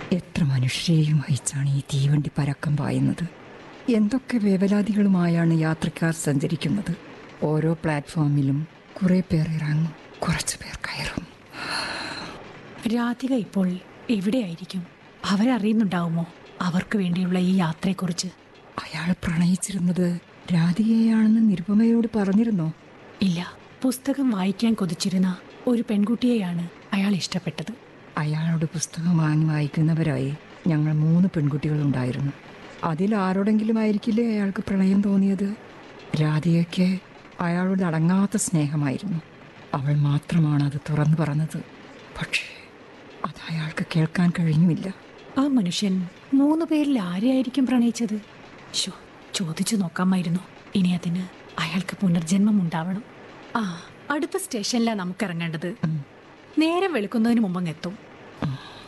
എത്ര മനുഷ്യരെയും വഹിച്ചാണ് ഈ തീവണ്ടി പരക്കം പായുന്നത് എന്തൊക്കെ വേവലാതികളുമായാണ് യാത്രക്കാർ സഞ്ചരിക്കുന്നത് ഓരോ പ്ലാറ്റ്ഫോമിലും കുറെ പേർ ഇറങ്ങും കുറച്ചു പേർ കയറും രാധിക ഇപ്പോൾ എവിടെയായിരിക്കും അവരറിയുന്നുണ്ടാവുമോ അവർക്ക് വേണ്ടിയുള്ള ഈ യാത്രയെക്കുറിച്ച് അയാൾ പ്രണയിച്ചിരുന്നത് രാധികയാണെന്ന് നിരുപമയോട് പറഞ്ഞിരുന്നോ ഇല്ല പുസ്തകം വായിക്കാൻ കൊതിച്ചിരുന്ന ഒരു പെൺകുട്ടിയെയാണ് അയാൾ ഇഷ്ടപ്പെട്ടത് അയാളോട് പുസ്തകം വാങ്ങി വായിക്കുന്നവരായി ഞങ്ങൾ മൂന്ന് പെൺകുട്ടികളുണ്ടായിരുന്നു അതിൽ ആരോടെങ്കിലും ആയിരിക്കില്ലേ അയാൾക്ക് പ്രണയം തോന്നിയത് രാധികയ്ക്ക് അയാളോട് അടങ്ങാത്ത സ്നേഹമായിരുന്നു അവൾ മാത്രമാണ് അത് തുറന്നു പറഞ്ഞത് പക്ഷേ അത് അയാൾക്ക് കേൾക്കാൻ കഴിഞ്ഞുമില്ല ആ മനുഷ്യൻ മൂന്ന് പേരിൽ ആരെയായിരിക്കും പ്രണയിച്ചത് ശോ ചോദിച്ചു നോക്കാമായിരുന്നു ഇനി അതിന് അയാൾക്ക് പുനർജന്മം ഉണ്ടാവണം ആ അടുത്ത സ്റ്റേഷനിലാണ് നമുക്ക് ഇറങ്ങേണ്ടത് നേരം വെളുക്കുന്നതിന് മുമ്പ് അങ്ങ് എത്തും